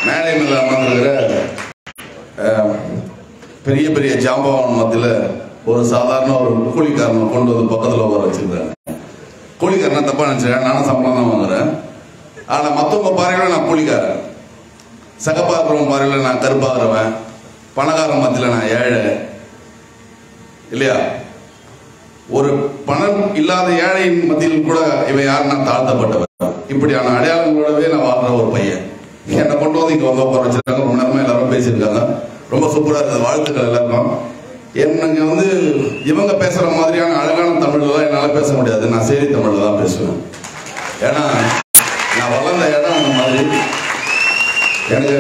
மேடை மேல அமர்ந்திருக்கிற அஹ், பெரிய பெரிய ஜாம்பவான் மத்தியில் ஒரு சாதாரண ஒரு கூலிக்காரனை கொண்டு வந்து பக்கத்தில் உட்கார வச்சிருக்காங்க கூலிக்காரனா தப்பா நினைச்சிருக்கேன் நானும் சம்பளம் தான் வாங்குறேன் ஆனா மத்தவங்க பார்வையில நான் கூலிக்காரன் சகப்பாக்குறவன் பார்வையில நான் கருப்பாகிறவன் பணக்காரன் மத்தியில் நான் ஏழை இல்லையா ஒரு பணம் இல்லாத ஏழையின் மத்தியில் கூட இவன் யாருன்னா தாழ்த்தப்பட்டவன் இப்படியான அடையாளங்களோடவே நான் வாழ்ற ஒரு பையன் என்னை கொண்டு வந்து இங்க வந்து உட்கார வச்சிருக்காங்க ரொம்ப நேரமா எல்லாரும் பேசியிருக்காங்க ரொம்ப சூப்பரா இருக்குது வாழ்த்துக்கள் எல்லாருக்கும் எனக்கு வந்து இவங்க பேசுற மாதிரியான அழகான தமிழ்லாம் என்னால பேச முடியாது நான் சேரி தமிழ்ல தான் பேசுவேன் ஏன்னா நான் வளர்ந்த இடம் அந்த மாதிரி எனக்கு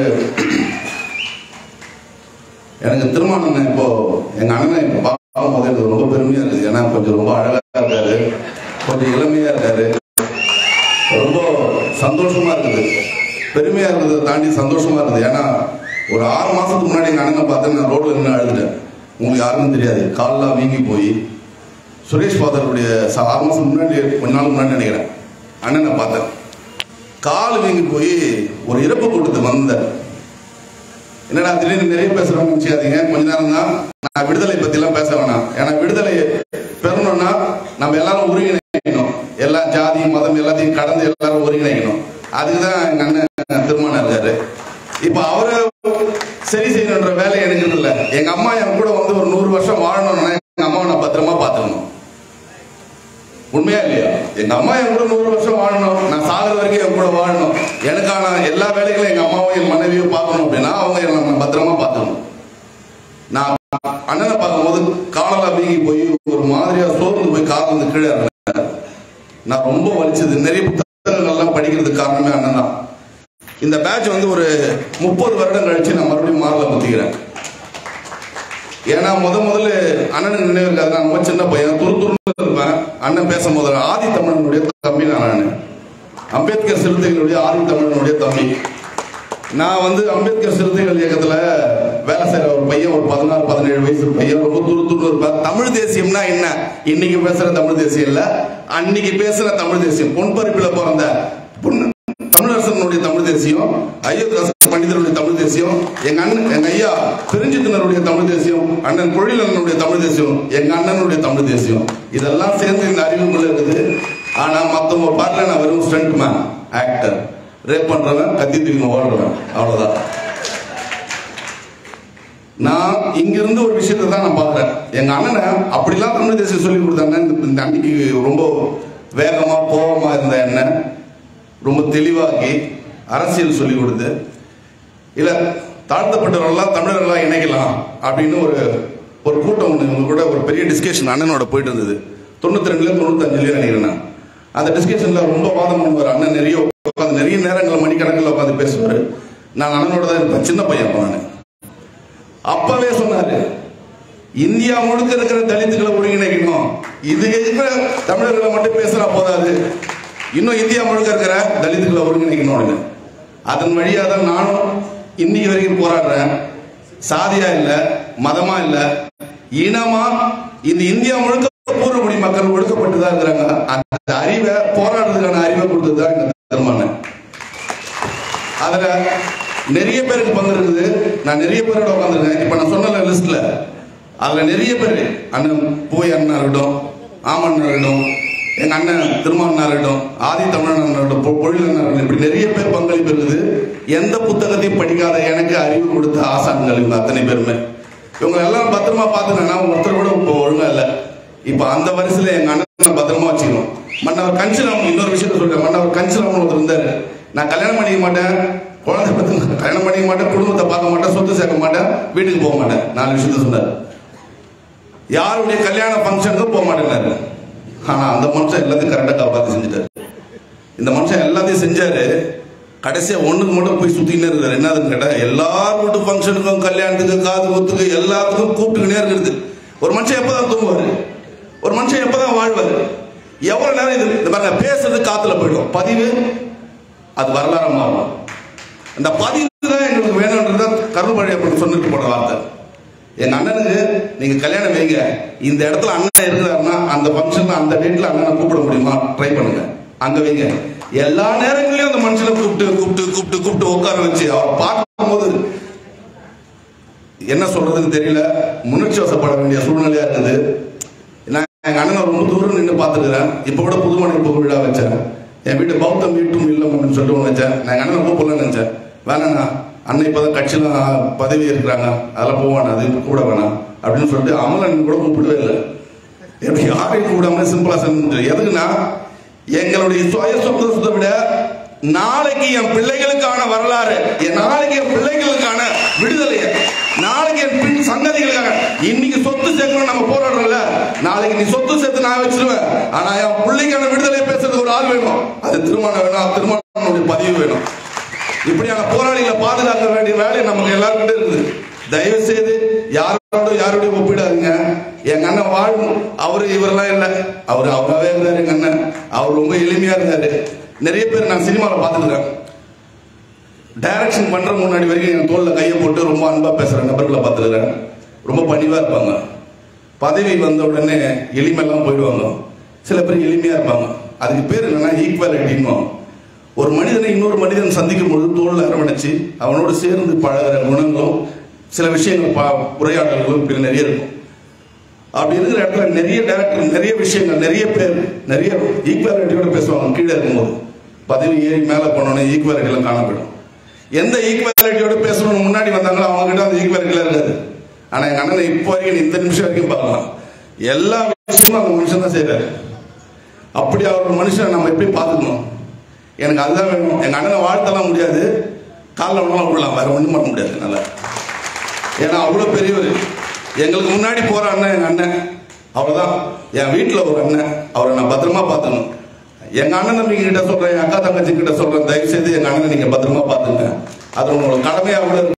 எனக்கு திருமணம் இப்போ எங்க அண்ணனை இப்போ பார்க்கும்போது எனக்கு ரொம்ப பெருமையா இருக்குது ஏன்னா கொஞ்சம் ரொம்ப அழகா இருக்காரு கொஞ்சம் இளமையா இருக்காரு ரொம்ப சந்தோஷமா இருக்குது பெருமையா இருந்ததை தாண்டி சந்தோஷமா இருக்குது ஏன்னா ஒரு ஆறு மாசத்துக்கு முன்னாடி எங்க அண்ணனை பார்த்தேன் நான் ரோட்ல நின்று அழுதுட்டேன் உங்களுக்கு யாருக்கும் தெரியாது கால்லாம் வீங்கி போய் சுரேஷ் ஃபாதருடைய ச- ஆறு மாசம் முன்னாடி கொஞ்ச நாள் முன்னாடி நினைக்கிறேன் அண்ணனை பார்த்தேன் கால் வீங்கி போய் ஒரு இறப்பு கூட்டத்துக்கு வந்தேன் என்னடா திடீர்னு நிறைய பேசுறோம்னு நினைச்சுக்காதீங்க கொஞ்ச நேரம் தான் நான் விடுதலை பத்தி எல்லாம் பேச வேணாம் ஏன்னா விடுதலை பெறணும்னா நம்ம எல்லாரும் ஒருங்கிணைக்கணும் எல்லா ஜாதி மதம் எல்லாத்தையும் கடந்து எல்லாரும் ஒருங்கிணைக்கணும் அதுக்குதான் எங்க அண்ணன் திருமணம் இருக்காரு இப்ப அவரை சரி செய்யணுன்ற வேலை எனக்கு இல்ல எங்க அம்மா என் கூட வந்து ஒரு நூறு வருஷம் வாழணும்னா எங்க அம்மாவை நான் பத்திரமா பாத்துக்கணும் உண்மையா இல்லையா எங்க அம்மா என் கூட நூறு வருஷம் வாழணும் நான் சாகுற வரைக்கும் என் கூட வாழணும் எனக்கான எல்லா வேலைகளும் எங்க அம்மாவும் என் மனைவியும் பார்க்கணும் அப்படின்னா அவங்க என்னை நம்ம பத்திரமா பார்த்துக்கணும் நான் அண்ணனை பார்க்கும்போது காலெல்லாம் வீங்கி போய் ஒரு மாதிரியா சோர்ந்து போய் காலில் இருந்து கீழே இறங்கினேன் நான் ரொம்ப வலிச்சது நிறைய புத்தகங்கள்லாம் படிக்கிறதுக்கு காரணமே அண்ணன் தான் இந்த பேட்ச் வந்து ஒரு முப்பது வருடம் கழிச்சு நான் மறுபடியும் மாறல முத்திக்கிறேன் ஏன்னா முத முதல்ல அண்ணனுக்கு நினைவு இருக்காது நான் ரொம்ப சின்ன பையன் துரு துருன்னு இருப்பேன் அண்ணன் பேசும்போது ஆதி தமிழனுடைய தம்பி நான் அம்பேத்கர் சிறுத்தைகளுடைய ஆதி தமிழனுடைய தம்பி நான் வந்து அம்பேத்கர் சிறுத்தைகள் இயக்கத்துல வேலை செய்யற ஒரு பையன் ஒரு பதினாறு பதினேழு வயசு பையன் ரொம்ப துரு துரு இருப்பேன் தமிழ் தேசியம்னா என்ன இன்னைக்கு பேசுற தமிழ் தேசியம் இல்ல அன்னைக்கு பேசுற தமிழ் தேசியம் பொன்பறிப்புல பிறந்த பொண்ணு தமிழரசனுடைய தமிழ் தேசியம் ஐயோதாச பண்டிதருடைய தமிழ் தேசியம் எங்க அண்ணன் எங்க ஐயா பெருஞ்சித்தினருடைய தமிழ் தேசியம் அண்ணன் பொழிலனுடைய தமிழ் தேசியம் எங்க அண்ணனுடைய தமிழ் தேசியம் இதெல்லாம் சேர்ந்து இந்த அறிவுக்குள்ள இருக்குது ஆனா மத்தவங்க பாட்டுல நான் வெறும் ஸ்டண்ட் மேன் ஆக்டர் ரேப் பண்றவன் கத்தி தூக்கி ஓடுறவன் அவ்வளவுதான் நான் இங்கிருந்து ஒரு விஷயத்தை தான் நான் பார்க்குறேன் எங்க அண்ணனை அப்படிலாம் தமிழ் தேசியம் சொல்லி கொடுத்தாங்க இந்த- இந்த அன்னைக்கு ரொம்ப வேகமா கோபமா இருந்த என்ன ரொம்ப தெளிவாக்கி அரசியல் சொல்லி கொடுத்து இல்ல தாழ்த்தப்பட்டவர்கள்லாம் தமிழர்களா இணைக்கலாம் அப்படின்னு ஒரு ஒரு கூட்டம் ஒன்று இவங்க கூட ஒரு பெரிய டிஸ்கஷன் அண்ணனோட போயிட்டு இருந்தது தொண்ணூத்தி ரெண்டுல தொண்ணூத்தஞ்சுலயும் நினைக்கிறேன் நான். அந்த டிஸ்கஷன்ல ரொம்ப வாதம் பண்ணுவார் அண்ணன் நிறைய உட்காந்து நிறைய நேரங்கள் மணிக்கணக்கில் உட்காந்து பேசுவார் நான் அண்ணனோட தான் இருப்பேன் சின்ன பையன் அப்ப நானு அப்பவே சொன்னாரு இந்தியா முழுக்க இருக்கிற தலித்துகளை ஒருங்கிணைக்கணும் இது இருக்கிற தமிழர்களை மட்டும் பேசுறா போதாது இன்னும் இந்தியா முழுக்க இருக்கிற தலித்துகளை ஒருங்கிணைக்கணும் அப்படின்னு. அதன் வழியா தான் நானும் இன்னைக்கு வரைக்கும் போராடுறேன் சாதியா இல்ல மதமா இல்ல இனமா இந்த இந்தியா முழுக்க பூர்வகுடி மக்கள் ஒடுக்கப்பட்டு தான் இருக்கிறாங்க அந்த அறிவை போராடுறதுக்கான அறிவை கொடுத்தது தான் இந்த திருமணம் அதுல நிறைய பேருக்கு பங்கு இருக்குது நான் நிறைய பேரோட உட்காந்துருக்கேன் இப்ப நான் சொன்ன லிஸ்ட்ல அதுல நிறைய பேர் அண்ணன் பூய் அண்ணா இருக்கட்டும் ஆமண்ணா இருக்கட்டும் எங்க அண்ணன் திருமாவண்ணா இருக்கட்டும் ஆதி தமிழன் இருக்கட்டும் பொ- பொழில் அண்ணா இருக்கட்டும் இப்படி நிறைய பேர் பங்களிப்பு இருக்குது எந்த புத்தகத்தையும் படிக்காத எனக்கு அறிவு கொடுத்த ஆசான்கள் இவங்க அத்தனை பேருமே இவங்க எல்லாம் பத்திரமா பார்த்துனா ஒருத்தர் கூட இப்போ ஒழுங்கா இல்லை இப்போ அந்த வரிசையில எங்க அண்ணனை பத்திரமா வச்சுக்கணும் மன்னவர் கஞ்சிராமன் இன்னொரு விஷயத்த சொல்றேன் மன்னவர் கஞ்சிராமன் ஒருத்தர் இருந்தாரு நான் கல்யாணம் பண்ணிக்க மாட்டேன் குழந்தை பத்தி கல்யாணம் பண்ணிக்க மாட்டேன் குடும்பத்தை பார்க்க மாட்டேன் சொத்து சேர்க்க மாட்டேன் வீட்டுக்கு போக மாட்டேன் நாலு விஷயத்த சொன்னார் யாருடைய கல்யாண ஃபங்க்ஷனுக்கும் போக மாட்டேன்னாரு ஆனா அந்த மனுஷன் எல்லாத்தையும் கரெக்டாக காப்பாற்றி செஞ்சுட்டாரு இந்த மனுஷன் எல்லாத்தையும் செஞ்சாரு கடைசியா ஒண்ணுக்கு மட்டும் போய் சுத்தினே இருக்காரு என்னதுன்னு கேட்டா எல்லார் வீட்டு ஃபங்க்ஷனுக்கும் கல்யாணத்துக்கு காது குத்துக்கு எல்லாத்துக்கும் கூப்பிட்டுக்கினே இருக்கிறது ஒரு மனுஷன் எப்பதான் தூங்குவாரு ஒரு மனுஷன் எப்பதான் வாழ்வாரு எவ்வளவு நேரம் இது இந்த பாருங்க பேசுறது காத்துல போயிடும் பதிவு அது வரலாறு மாறும் அந்த பதிவு தான் எங்களுக்கு வேணும்ன்றத கருள்பழி அப்படின்னு சொல்லிட்டு போன வார்த்தை எங்க அண்ணனுக்கு நீங்க கல்யாணம் வைங்க இந்த இடத்துல அண்ணன் இருக்கிறாருன்னா அந்த ஃபங்க்ஷன்ல அந்த டேட்ல அண்ணனை கூப்பிட முடியுமா ட்ரை பண்ணுங்க அங்க வைங்க எல்லா நேரங்களிலும் அந்த மனுஷனை கூப்பிட்டு கூப்பிட்டு கூப்பிட்டு கூப்பிட்டு உட்கார வச்சு அவர் பார்க்கும்போது என்ன சொல்றதுன்னு தெரியல முன்னெச்ச வசப்பட வேண்டிய சூழ்நிலையா இருக்குது நான் எங்க அண்ணனை ரொம்ப தூரம் நின்று பார்த்துருக்கிறேன் இப்போ கூட புதுமனை இப்போ விழா வச்சேன் என் வீட்டு பௌத்தம் வீட்டும் இல்லம் அப்படின்னு சொல்லிட்டு ஒன்று வச்சேன் நான் எங்க அண்ணனை கூப்பிடலன்னு நினைச்சேன் வேணாண்ணா அண்ணன் இப்போதான் கட்சியில பதவி இருக்கிறாங்க அதெல்லாம் போவானா அது இப்ப கூட வேணாம் அப்படின்னு சொல்லிட்டு அமலன் கூட கூப்பிடவே இல்லை எப்படி யாரையும் கூப்பிடாம சிம்பிளா செஞ்சு எதுக்குன்னா எங்களுடைய சுய சந்தோஷத்தை விட நாளைக்கு என் பிள்ளைகளுக்கான வரலாறு என் நாளைக்கு என் பிள்ளைகளுக்கான விடுதலையை நாளைக்கு என் பின் சங்கதிகளுக்காக இன்னைக்கு சொத்து சேர்க்கணும் நம்ம போராடுறோம்ல நாளைக்கு நீ சொத்து சேர்த்து நான் வச்சிருவேன் ஆனா என் பிள்ளைக்கான விடுதலை பேசுறது ஒரு ஆள் வேணும் அது திருமணம் வேணும் திருமணம் பதிவு வேணும் இப்படியான போராளிகளை பாதுகாக்க வேண்டிய வேலை நமக்கு எல்லாருக்கிட்ட இருக்குது தயவு செய்து யாரோட யாரோடய ஒப்பிடாதீங்க எங்க அண்ணன் வாழும் அவரு இவரெல்லாம் இல்லை அவர் அவராவே இருந்தாரு எங்க அண்ணன் அவர் ரொம்ப எளிமையா இருந்தாரு நிறைய பேர் நான் சினிமாவில் பார்த்துருக்கேன் டைரக்ஷன் பண்ற முன்னாடி வரைக்கும் என் தோல்ல கையை போட்டு ரொம்ப அன்பா பேசுற நபர்களை பார்த்துருக்கேன் ரொம்ப பணிவா இருப்பாங்க பதவி வந்த உடனே எளிமையெல்லாம் போயிடுவாங்க சில பேர் எளிமையா இருப்பாங்க அதுக்கு பேர் என்னன்னா ஈக்குவாலிட்டின்னு ஒரு மனிதனை இன்னொரு மனிதன் சந்திக்கும் பொழுது தோல்ல அரவணைச்சு அவனோடு சேர்ந்து பழகிற குணங்களும் சில விஷயங்கள் பா- உரையாடல்களும் இப்படி நிறைய இருக்கும் அப்படி இருக்கிற இடத்துல நிறைய டேரக்டர் நிறைய விஷயங்கள் நிறைய பேர் நிறைய ஈக்குவாலிட்டியோட பேசுவாங்க கீழே இருக்கும்போது பதவி ஏறி மேலே போனோன்னே ஈக்குவாலிட்டிலாம் காணப்படும் எந்த ஈக்குவாலிட்டியோட பேசணும்னு முன்னாடி வந்தாங்களோ அவங்க கிட்ட அந்த ஈக்குவாலிட்டிலாம் இருக்காது ஆனா எங்க அண்ணனை இப்போ வரைக்கும் இந்த நிமிஷம் வரைக்கும் பார்க்கலாம் எல்லா விஷயமும் அந்த மனுஷன் தான் செய்யறாரு அப்படி அவர் மனுஷனை நம்ம எப்படி பார்த்துக்கணும் எனக்கு அதுதான் வேணும் எங்க அண்ணனை வாழ்த்தலாம் முடியாது காலில் விடலாம் விடலாம் வேற ஒன்றும் பண்ண முடியாது நல்லா ஏன்னா அவ்வளோ பெரியவர் எங்களுக்கு முன்னாடி போற அண்ணன் எங்க அண்ணன் அவ்வளவுதான் என் வீட்டில் ஒரு அண்ணன் அவரை நான் பத்திரமா பார்த்துக்கணும் எங்க அண்ணன் தம்பி கிட்ட சொல்றேன் என் அக்கா தங்கச்சி கிட்ட சொல்றேன் தயவு செய்து எங்க அண்ணனை நீங்க பத்திரமா பார்த்துங்க அது உங்களோட கடமையா கூட இருக்கு.